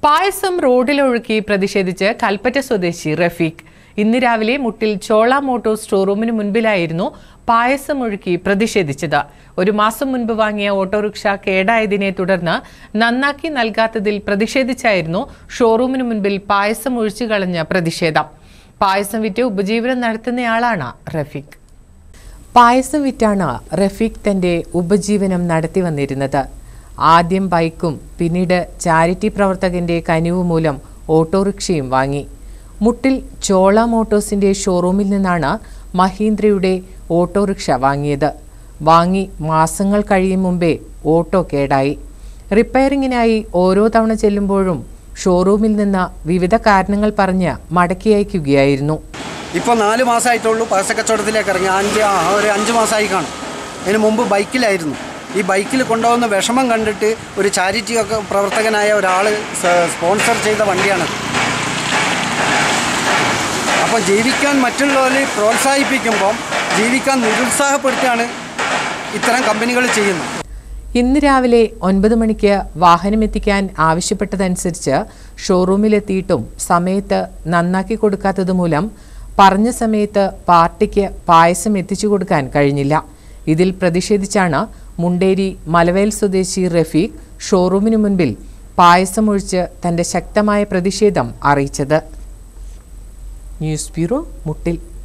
പായസം റോഡിലൊഴുക്കി പ്രതിഷേധിച്ച് കൽപ്പറ്റ സ്വദേശി റഫീഖ് ഇന്ന് രാവിലെ മുട്ടിൽ ചോള മോട്ടോഴ്സ് ഷോറൂമിന് മുൻപിലായിരുന്നു പായസം ഒഴുക്കി പ്രതിഷേധിച്ചത് ഒരു മാസം മുൻപ് വാങ്ങിയ ഓട്ടോറിക്ഷ കേടായതിനെ തുടർന്ന് നന്നാക്കി നൽകാത്തതിൽ പ്രതിഷേധിച്ചായിരുന്നു ഷോറൂമിന് മുൻപിൽ പായസം ഒഴിച്ചു കളഞ്ഞ പ്രതിഷേധം പായസം വിറ്റ് ഉപജീവനം നടത്തുന്നയാളാണ് റഫീഖ് പായസം വിറ്റാണ് റഫീഖ് തന്റെ ഉപജീവനം നടത്തി വന്നിരുന്നത് ആദ്യം ബൈക്കും പിന്നീട് ചാരിറ്റി പ്രവർത്തകന്റെ കനിവ് മൂലം ഓട്ടോറിക്ഷയും വാങ്ങി മുട്ടിൽ ചോള മോട്ടോഴ്സിന്റെ ഷോറൂമിൽ നിന്നാണ് മഹീന്ദ്രയുടെ ഓട്ടോറിക്ഷ വാങ്ങിയത് വാങ്ങി മാസങ്ങൾ കഴിയും മുമ്പേ ഓട്ടോ കേടായി റിപ്പയറിങ്ങിനായി ഓരോ തവണ ചെല്ലുമ്പോഴും ഷോറൂമിൽ നിന്ന് വിവിധ കാരണങ്ങൾ പറഞ്ഞ് മടക്കി അയക്കുകയായിരുന്നു ഇപ്പോൾ നാല് മാസമായിട്ടുള്ളൂ പരസ്യക്കച്ചവടത്തിലേക്ക് ഇറങ്ങി അഞ്ച് ആ ഒരു അഞ്ച് മാസമായി കാണും അതിന് മുമ്പ് ബൈക്കിലായിരുന്നു ഈ ബൈക്കിൽ കൊണ്ടുപോകുന്ന വിഷമം കണ്ടിട്ട് ഒരു ചാരിറ്റി ഒക്കെ പ്രവർത്തകനായ ഒരാൾ സ്പോൺസർ ചെയ്ത വണ്ടിയാണ് അപ്പോൾ ജീവിക്കാൻ മറ്റുള്ളവരെ പ്രോത്സാഹിപ്പിക്കുമ്പം ജീവിക്കാൻ നിരുത്സാഹപ്പെടുത്തുകയാണ് ഇത്തരം കമ്പനികൾ ചെയ്യുന്നത് ഇന്ന് രാവിലെ ഒൻപത് മണിക്ക് വാഹനമെത്തിക്കാൻ ആവശ്യപ്പെട്ടതനുസരിച്ച് ഷോറൂമിലെത്തിയിട്ടും സമയത്ത് നന്നാക്കി കൊടുക്കാത്തത് മൂലം പറഞ്ഞ സമയത്ത് പാർട്ടിക്ക് പായസം എത്തിച്ചു കൊടുക്കാൻ കഴിഞ്ഞില്ല ഇതിൽ പ്രതിഷേധിച്ചാണ് മുണ്ടേരി മലവേൽ സ്വദേശി റഫീഖ് ഷോറൂമിനു മുൻപിൽ പായസമൊഴിച്ച് തന്റെ ശക്തമായ പ്രതിഷേധം അറിയിച്ചത് ന്യൂസ് ബ്യൂറോ മുട്ടിൽ